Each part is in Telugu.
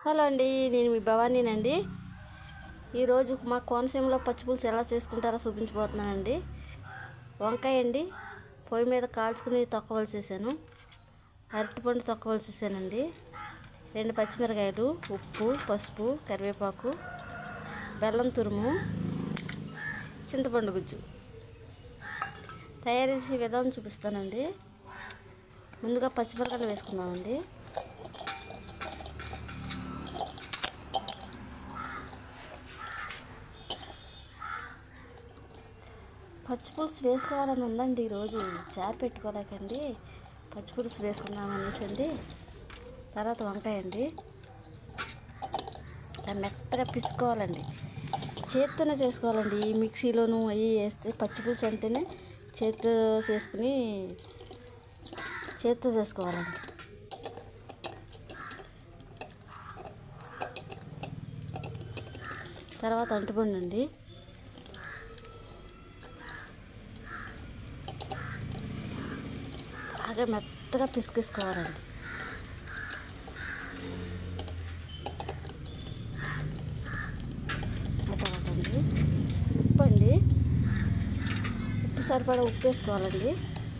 హలో అండి నేను మీ భవానీనండి ఈరోజు మా కోనసీమలో పచ్చిపులుసు ఎలా చేసుకుంటారో చూపించబోతున్నానండి వంకాయ అండి పొయ్యి మీద కాల్చుకుని తొక్కవలసేసాను అరటిపండు తొక్కవలసేసానండి రెండు పచ్చిమిరకాయలు ఉప్పు పసుపు కరివేపాకు బెల్లం తురుము చింతపండు గుజ్జు తయారు చేసే విధానం చూపిస్తానండి ముందుగా పచ్చిమిరకాయలు వేసుకుందామండి పచ్చిపులుసు వేసుకోవాలని ఉందండి ఈరోజు చారు పెట్టుకోలేకండి పచ్చిపులుసు వేసుకుందాం అనేసి అండి తర్వాత వంకాయ అండి ఇలా మెత్తగా పిసుకోవాలండి చేత్తోనే చేసుకోవాలండి ఈ మిక్సీలోను అవి వేస్తే పచ్చిపులుసు అంటేనే చేత్తో చేసుకుని చేత్తో చేసుకోవాలండి తర్వాత అంటుపండు అండి బాగా మెత్తగా పిసికేసుకోవాలండి ఆ తర్వాత అండి ఉప్పు అండి ఉప్పు సరిపడా ఉప్పు వేసుకోవాలండి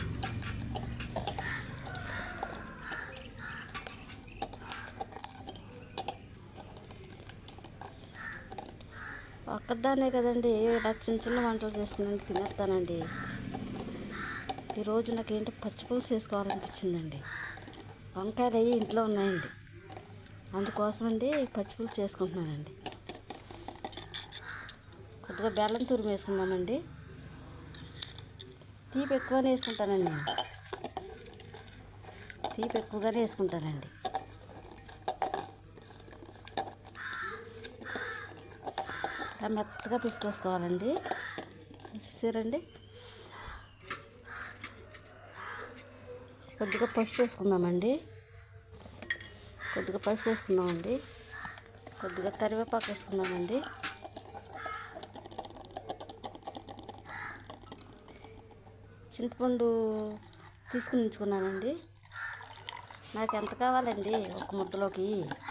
ఒక్కదాన్నే కదండి ఇలా చిన్న చిన్న వంటలు చేసుకుని తినేస్తానండి ఈరోజు నాకేంటో పచ్చిపులుసు వేసుకోవాలనిపించిందండి వంకాయలు అవి ఇంట్లో ఉన్నాయండి అందుకోసం అండి పచ్చిపులుసు చేసుకుంటున్నానండి కొద్దిగా బెల్లం తురుము వేసుకుందామండి తీపి ఎక్కువనే వేసుకుంటానండి నేను తీపి ఎక్కువగానే వేసుకుంటానండి ఇలా మెత్తగా పిసుకొసుకోవాలండి చూసారండి కొద్దిగా పసుపు వేసుకుందామండి కొద్దిగా పసుపు వేసుకుందామండి కొద్దిగా కరివేపాకు వేసుకుందామండి చింతపండు తీసుకుని ఉంచుకున్నానండి నాకు ఎంత కావాలండి ఒక ముద్దలోకి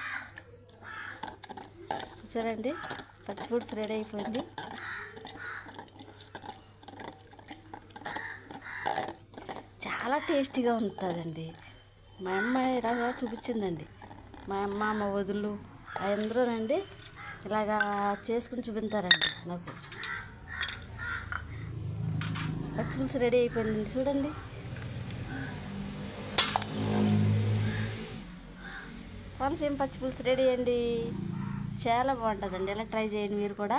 చూసారండి పచ్చిపులుసు రెడీ అయిపోయింది చాలా టేస్టీగా ఉంటుందండి మా అమ్మ ఇలాగా చూపించిందండి మా అమ్మ మా వదులు అందరూనండి ఇలాగా చేసుకుని చూపించారండి నాకు పచ్చిపులుసు రెడీ అయిపోయిందండి చూడండి కోనసీమ పచ్చిపులుసు రెడీ అండి చాలా బాగుంటుందండి ఇలా ట్రై చేయండి మీరు కూడా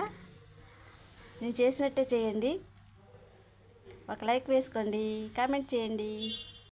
నేను చేసినట్టే చేయండి ఒక లైక్ వేసుకోండి కామెంట్ చేయండి